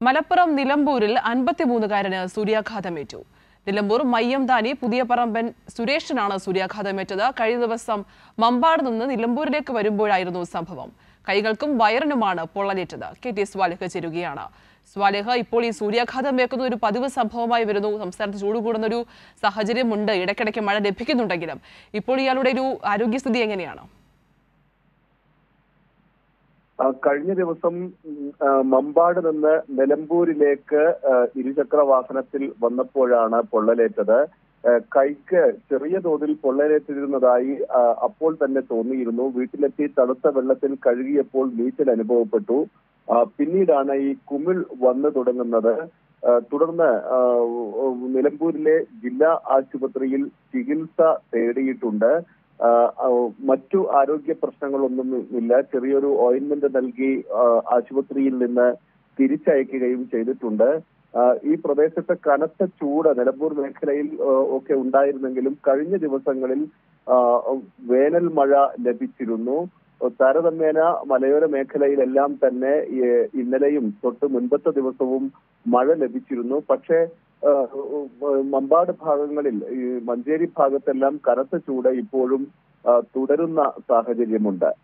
മലപ്പുറം നിലമ്പൂരിൽ അൻപത്തിമൂന്നുകാരന് സൂര്യാഘാതമേറ്റു നിലമ്പൂർ മയ്യംതാനി പുതിയ പറമ്പൻ സുരേഷിനാണ് സൂര്യാഘാതമേറ്റത് കഴിഞ്ഞ ദിവസം മമ്പാട് നിന്ന് നിലമ്പൂരിലേക്ക് വരുമ്പോഴായിരുന്നു സംഭവം കൈകൾക്കും വയറിനുമാണ് പൊള്ളലേറ്റത് കെ ടി സ്വാലിഹ് ചേരുകയാണ് സ്വാലിഹ് ഇപ്പോൾ ഈ സൂര്യാഘാതം വേക്കുന്ന ഒരു പതിവ് സംഭവമായി വരുന്നു സംസ്ഥാനത്ത് ചൂട് കൂടുന്ന ഒരു സാഹചര്യമുണ്ട് ഇടയ്ക്കിടയ്ക്ക് മഴ ലഭിക്കുന്നുണ്ടെങ്കിലും ഇപ്പോൾ ഇയാളുടെ ഒരു ആരോഗ്യസ്ഥിതി എങ്ങനെയാണ് ആ, കഴിഞ്ഞ ദിവസം ഉം, ആ, മമ്പാട് നിന്ന് നിലമ്പൂരിലേക്ക് ആ, ഇരുചക്ര വാഹനത്തിൽ വന്നപ്പോഴാണ് പൊള്ളലേറ്റത് ആ, കൈക്ക് ചെറിയ തോതിൽ പൊള്ളലേറ്റിരുന്നതായി ആ, അപ്പോൾ തന്നെ തോന്നിയിരുന്നു വീട്ടിലെത്തി തണുത്ത വെള്ളത്തിൽ കഴുകിയപ്പോൾ നീറ്റൽ അനുഭവപ്പെട്ടു ആ, പിന്നീടാണ് ഈ കുമിൾ വന്നു തുടങ്ങുന്നത് ആ, തുടർന്ന് ആ, നിലമ്പൂരിലെ ജില്ലാ ആശുപത്രിയിൽ ചികിത്സ തേടിയിട്ടുണ്ട് ആ, ആ, മറ്റു ആരോഗ്യ പ്രശ്നങ്ങളൊന്നും ഇല്ല ചെറിയൊരു ഓയിന്റ്മെന്റ് നൽകി ആ, ആശുപത്രിയിൽ നിന്ന് തിരിച്ചയക്കുകയും ചെയ്തിട്ടുണ്ട് ആ, ഈ പ്രദേശത്ത് കനത്ത ചൂട് നിലമ്പൂർ മേഖലയിൽ ആ, ഒക്കെ ഉണ്ടായിരുന്നെങ്കിലും കഴിഞ്ഞ ദിവസങ്ങളിൽ ആ, വേനൽ മഴ ലഭിച്ചിരുന്നു താരതമ്യേന മലയോര മേഖലയിലെല്ലാം തന്നെ ഈ ഇന്നലെയും തൊട്ട് മുൻപത്തെ ദിവസവും മഴ ലഭിച്ചിരുന്നു പക്ഷേ ആ, മമ്പാട് ഭാഗങ്ങളിൽ ഈ മഞ്ചേരി ഭാഗത്തെല്ലാം കനത്ത ചൂട് ഇപ്പോഴും ആ, തുടരുന്ന സാഹചര്യമുണ്ട്